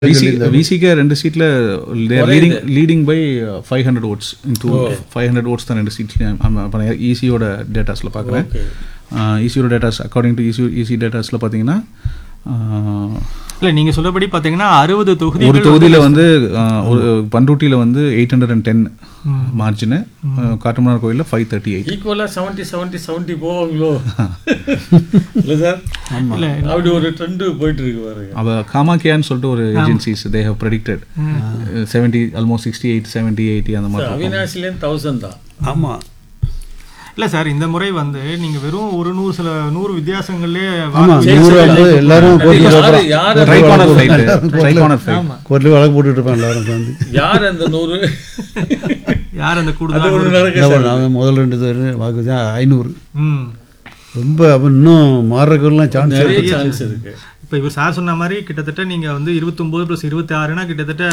VCK ரெண்டு சீட்ல leading leading by five hundred votes two five hundred votes தான் ரெண்டு சீட்ல ஈசியோட டேட்டாஸில் பார்க்குறேன் ஈசியோட datas according to EC EC டேட்டாஸில் பார்த்தீங்கன்னா இல்ல நீங்க சொல்றபடி பாத்தீங்கன்னா அறுபது ஒரு தொகுதிகள் தொகுதியில் வந்து ஆஹ், ஒரு பண்ருட்டியில் வந்து eight hundred and ten margin காட்டுமன்னார் கோயிலில் ஃபைவ் தேர்ட்டி எயிட் ஈக்குவலா செவன்ட்டி செவன்ட்டி செவன்ட்டி போவாங்களோ இல்ல சார் இல்ல அப்படி ஒரு ட்ரெண்டு போயிட்டு இருக்கு பாருங்க அவ காமாக்கியான்னு சொல்லிட்டு ஒரு agencies they have predicted seventy almost sixty eight seventy eighty அந்த மாதிரி இருக்கும். அவினாசிலேருந்து தௌசண்ட் தான் ஆமாம் இல்ல சார் இந்த முறை வந்து நீங்க வெறும் ஒரு நூறு சில நூறு வித்தியாசங்களே ஆமாம் நூறு வந்து எல்லாரும் கோர்ட்டில் யாரு யார் tri corner fight tri corner fight கோர்ட்டில் வழக்கு போட்டுட்டு இருப்பேன் எல்லாரும் உட்காந்து யார் அந்த நூறு யார் அந்த அது கூடுதல் ஒரு நடக்க இல்லை நான் முதல் ரெண்டு பேர் வாக்கு தான் ஐநூறு ம் ரொம்ப அப்போ இன்னும் மாறுறதுக்கெல்லாம் சான்ஸ் நிறைய சான்ஸ் இருக்கு இப்போ இவர் சார் சொன்ன மாதிரி கிட்டத்தட்ட நீங்க வந்து இருபத்தொம்போது ப்ளஸ் இருபத்தி ஆறுனா கிட்டத்தட்ட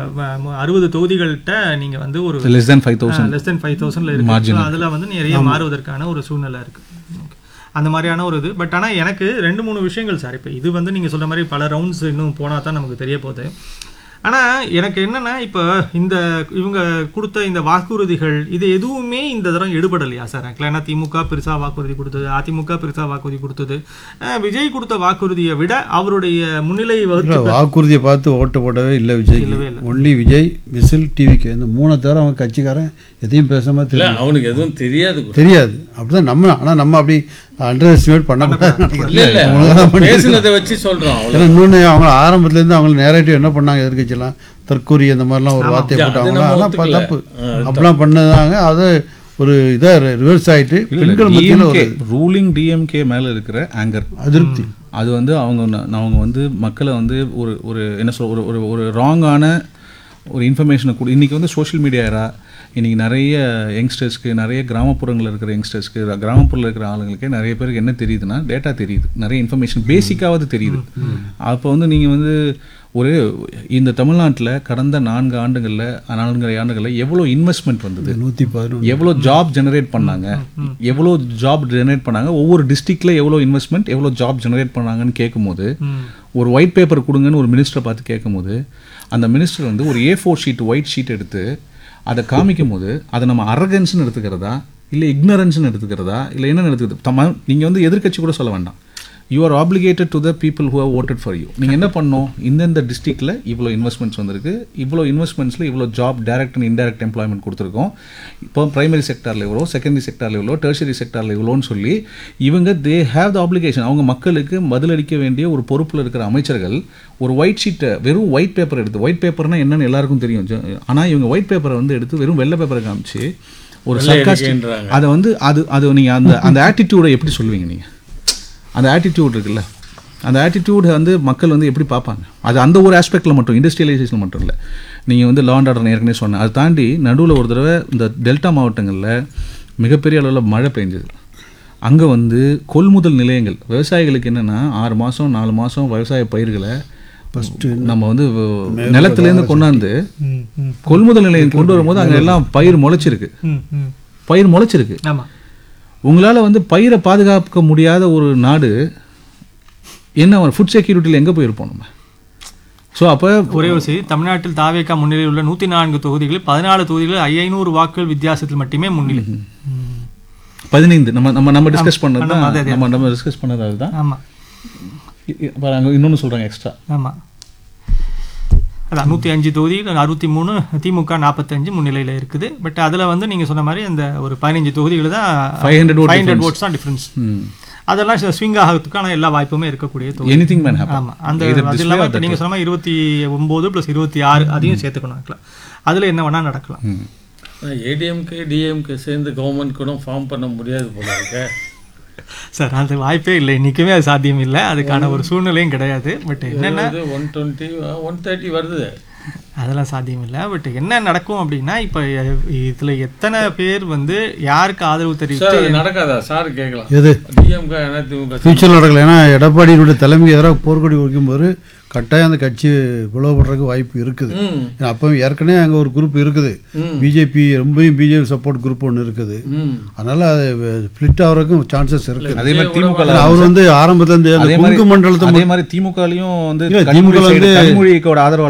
ம- அறுபது தொகுதிகள்கிட்ட நீங்க வந்து ஒரு less than five thousand less than five தௌசண்ட்ல இருக்கு So, அதுல வந்து நிறைய மாறுவதற்கான ஒரு சூழ்நிலை இருக்கு Okay. அந்த மாதிரியான ஒரு இது பட் ஆனா எனக்கு ரெண்டு மூணு விஷயங்கள் சார் இப்போ இது வந்து நீங்க சொல்ற மாதிரி பல ரவுண்ட்ஸ் இன்னும் போனா தான் நமக்கு தெரிய போகுது ஆனா எனக்கு என்னன்னா இப்போ இந்த இவங்க கொடுத்த இந்த வாக்குறுதிகள் இது எதுவுமே இந்த தரம் எடுபடலையா சார் ஆக்சுவலாக ஏன்னா திமுக பெருசா வாக்குறுதி கொடுத்தது அதிமுக பெருசா வாக்குறுதி கொடுத்தது அஹ் விஜய் கொடுத்த வாக்குறுதியை விட அவருடைய முன்னிலை வகுத்து இல்லை வாக்குறுதியை பார்த்து ஓட்டு போடவே இல்லை விஜய் ஒன்லி விஜய் விசில் டிவிக்கு இந்த மூணை தவிர அவன் கட்சிக்காரன் எதையும் பேசாம இல்ல தெரியும் அவனுக்கு எதுவும் தெரியாது கூட. தெரியாது அப்படிதான் நம்ம ஆனால் நம்ம அப்படி அண்டர் எஸ்டிமேட் பண்ணக்கூடாது இல்ல இல்ல அவங்க பேசுனதை வச்சு சொல்றோம் அவ்வளவு ஏன்னா இன்னொன்று அவங்க ஆரம்பத்துலேருந்து அவங்க நேரடிவ் என்ன பண்ணாங்க எதிர்க்கட்சியெல்லாம் தற்கூரி அந்த மாதிரிலாம் ஒரு வார்த்தையை போட்டு அது அவங்க நம்ம அதெல்லாம் ப- ஒத்துக்கல. தப்பு அப்படிலாம் பண்ணதாங்க அது ஒரு இதாக ரிவர்ஸ் ஆயிட்டு பெண்கள் மத்தியில் ஒரு ரூலிங் டிஎம்கே மேல இருக்கிற ஆங்கர் அதிருப்தி அது வந்து அவங்க ந- அவங்க வந்து மக்களை வந்து ஒரு ஒரு என்ன சொல் ஒரு ஒரு ஒரு ராங்கான ஒரு இன்ஃபர்மேஷனை கொடு இன்றைக்கி வந்து சோஷியல் மீடியா era இன்றைக்கி நிறைய யங்ஸ்டர்ஸ்க்கு நிறைய கிராமப்புறங்களில் இருக்கிற யங்ஸ்டர்ஸ்க்கு கிராமப்புறத்தில் இருக்கிற ஆளுங்களுக்கே நிறைய பேருக்கு என்ன தெரியுதுன்னா டேட்டா தெரியுது நிறைய இன்ஃபர்மேஷன் பேசிக்காவது தெரியுது அப்போ வந்து நீங்கள் வந்து ஒரு இந்த தமிழ்நாட்டில் கடந்த நான்கு ஆண்டுகளில் நான்கு ஆண்டுகளில் எவ்வளோ இன்வெஸ்ட்மெண்ட் வந்தது நூற்றி பதினொன்று எவ்வளோ ஜாப் ஜெனரேட் பண்ணாங்க எவ்வளோ ஜாப் ஜெனரேட் பண்ணாங்க ஒவ்வொரு டிஸ்ட்ரிக்ட்ல எவ்வளோ இன்வெஸ்ட்மெண்ட் எவ்வளோ ஜாப் ஜெனரேட் பண்ணாங்கன்னு கேட்கும்போது ஒரு ஒயிட் பேப்பர் கொடுங்கன்னு ஒரு மினிஸ்டரை பார்த்து கேட்கும்போது அந்த மினிஸ்டர் வந்து ஒரு A four sheet white sheet எடுத்து அதை காமிக்கும் போது அதை நம்ம அரகன்ஸ்னு எடுத்துக்கிறதா இல்லை இக்னரன்ஸ்னு எடுத்துக்கிறதா இல்லை என்னன்னு எடுத்துக்கிறது தம்ம நீங்கள் வந்து எதிர்க்கட்சி கூட சொல்ல வேண்டாம் you are obligated to the people who have voted for you நீங்கள் என்ன பண்ணணும் இந்தந்த டிஸ்ட்ரிக்டில் இவ்வளோ இன்வெஸ்ட்மெண்ட்ஸ் வந்திருக்கு இவ்வளோ இன்வெஸ்ட்மெண்ட்ஸில் இவ்வளோ job direct and indirect employment கொடுத்துருக்கோம் இப்போ பிரைமரி செக்டாரில் இவ்வளோ செகண்டரி செக்டாரில் இவ்வளோ டெர்ஷரி செக்டாரில் இவ்வளோன்னு சொல்லி இவங்க தே ஹேவ் த ஆப்ளிகேஷன் அவங்க மக்களுக்கு பதிலளிக்க வேண்டிய ஒரு பொறுப்பில் இருக்கிற அமைச்சர்கள் ஒரு ஒயிட் ஷீட்டை வெறும் ஒயிட் பேப்பர் எடுத்து ஒயிட் பேப்பர்னா என்னன்னு எல்லாருக்கும் தெரியும் ஆனால் இவங்க ஒயிட் பேப்பரை வந்து எடுத்து வெறும் வெள்ளை பேப்பரை காமிச்சு ஒரு sarcastic- எடுக்கேன்றாங்க. அதை வந்து அது அது நீங்கள் அந்த அந்த ஆட்டிடியூடை எப்படி சொல்லுவீங்க நீங்கள் அந்த ஆட்டிடியூட் இருக்குல்ல அந்த ஆட்டிடியூட் வந்து மக்கள் வந்து எப்படி பார்ப்பாங்க அது அந்த ஒரு ஆஸ்பெக்டில் மட்டும் இண்டஸ்ட்ரியலைசேஷன் மட்டும் இல்லை நீங்கள் வந்து லா அண்ட் ஆர்டர் ஏற்கனவே சொன்னேன் அதை தாண்டி நடுவில் ஒரு தடவை இந்த டெல்டா மாவட்டங்களில் மிகப்பெரிய அளவில் மழை பெஞ்சது அங்கே வந்து கொள்முதல் நிலையங்கள் விவசாயிகளுக்கு என்னென்னா ஆறு மாதம் நாலு மாதம் விவசாய பயிர்களை நம்ம வந்து நிலத்துலேருந்து கொண்டாந்து கொள்முதல் நிலையம் கொண்டு வரும்போது அங்கே எல்லாம் பயிர் முளைச்சிருக்கு ம் ம் பயிர் முளைச்சிருக்கு ஆமா உங்களால் வந்து பயிரை பாதுகாக்க முடியாத ஒரு நாடு என்ன ஃபுட் செக்யூரிட்டியில் எங்கே போயிருப்போம் நம்ம ஸோ அப்போ ஒரே ஒரு செய்தி தமிழ்நாட்டில் தாவேக்கா முன்னிலையில் உள்ள நூத்தி நான்கு தொகுதிகளில் பதினாலு தொகுதிகளில் ஐநூறு வாக்குகள் வித்தியாசத்தில் மட்டுமே முன்னிலை பதினைந்து நம்ம நம்ம நம்ம டிஸ்கஸ் பண்ணது தான் நம்ம நம்ம டிஸ்கஸ் பண்ணது அதுதான் ஆமா அங்கே இன்னொன்று சொல்கிறாங்க எக்ஸ்ட்ரா ஆமா அதான் நூற்றி அஞ்சு தொகுதி அறுபத்தி மூணு திமுக நாற்பத்தஞ்சு முன்னிலையில் இருக்குது பட் அதில் வந்து நீங்கள் சொன்ன மாதிரி அந்த ஒரு பதினஞ்சு தொகுதிகள் தான் 500 vote ஃபைவ் ஹண்ட்ரட் ஓட்ஸ் தான் டிஃப்ரென்ஸ் அதெல்லாம் ஸ்விங் ஆகிறதுக்கான எல்லா வாய்ப்புமே இருக்கக்கூடிய தொகுதி எனி திங் மேன் ஹேப்பன் ஆமா அந்த அது இல்லாமல் இப்போ நீங்கள் சொன்ன மாதிரி இருபத்தி ஒம்பது ப்ளஸ் இருபத்தி ஆறு அதையும் சேர்த்துக்கணும் இருக்கலாம் அதில் என்ன வேணால் நடக்கலாம் ஏடிஎம்கே டிஎம்கே சேர்ந்து கவர்மெண்ட் கூட ஃபார்ம் பண்ண முடியாது போல இருக்க சார் அது வாய்ப்பே இல்லை இன்றைக்குமே அது சாத்தியம் இல்லை அதுக்கான ஒரு சூழ்நிலையும் கிடையாது பட் என்னென்ன ஒன் டுவெண்ட்டி ஒன் தேர்ட்டி வருது அதெல்லாம் சாத்தியம் இல்லை பட் என்ன நடக்கும் அப்படின்னா இப்போ இதில் எத்தனை பேர் வந்து யாருக்கு ஆதரவு தெரிவித்து சார் அது நடக்காதா சார் கேட்கலாம் எது டிஎம்கே அதிமுக ஃபியூச்சரில் நடக்கல ஏன்னா எடப்பாடியினுடைய தலைமைக்கு எதிராக போர்க்கொடி வைக்கும்போது கட்டாயம் அந்த கட்சி பிளவுபடுறதுக்கு வாய்ப்பு இருக்குது ம் ஏன்னா அப்போ ஏற்கனவே அங்கே ஒரு குரூப் இருக்குது பிஜேபி ரொம்பவும் பிஜேபி சப்போர்ட் குரூப் ஒன்று இருக்குது ம் அதனால அது ஸ்பிளிட் ஆகிறதுக்கும் சான்சஸ் இருக்குது அதே மாதிரி திமுக ஏன்னா அவர் வந்து ஆரம்பத்துல இருந்து அந்த அதே மாதிரி குங்கு மண்டலத்தை அதே மாதிரி திமுகலையும் வந்து இல்ல, கனிமொழி திமுக side- வந்து- கனிமொழிக்கோட ஆதரவு